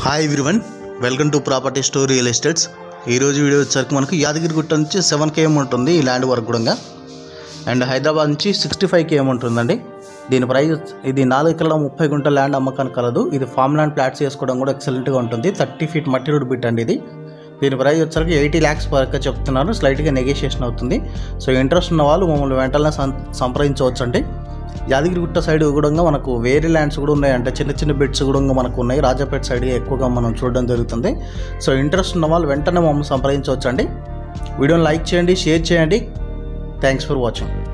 hi everyone welcome to property store real estates ఈరోజు video వచ్చరికి మనకు యాదగిరిగుట్ట నుంచి సెవెన్ కేఎం ఉంటుంది ఈ ల్యాండ్ వర్క్ కూడా అండ్ హైదరాబాద్ నుంచి సిక్స్టీ ఫైవ్ కేఎం ఉంటుందండి దీని ప్రైస్ ఇది నాలుగు ఎకరాల ముప్పై గుంటల ల్యాండ్ అమ్మకానికి కలదు ఇది ఫామ్ ల్యాండ్ ప్లాట్స్ చేసుకోవడం కూడా ఎక్సలెంట్గా ఉంటుంది థర్టీ ఫీట్ మట్టి రోడ్ బిట్ అండి ఇది దీని ప్రైస్ వచ్చరికి ఎయిటీ ల్యాక్స్ వరకు చెప్తున్నారు స్లైట్గా నెగోషియేషన్ అవుతుంది సో ఇంట్రెస్ట్ ఉన్న వాళ్ళు మమ్మల్ని వెంటనే సం- సంప్రదించవచ్చు అండి యాదగిరిగుట్ట సైడ్ కూడా మనకు వేరే ల్యాండ్స్ కూడా ఉన్నాయి అంటే చిన్న చిన్న బిట్స్ కూడా మనకు ఉన్నాయి రాజాపేట సైడ్ ఎక్కువగా మనం చూడడం జరుగుతుంది సో ఇంట్రెస్ట్ ఉన్న వాళ్ళు వెంటనే మమ్మల్ని సంప్రదించవచ్చు అండి వీడియోని లైక్ చేయండి షేర్ చేయండి థ్యాంక్స్ ఫర్ వాచింగ్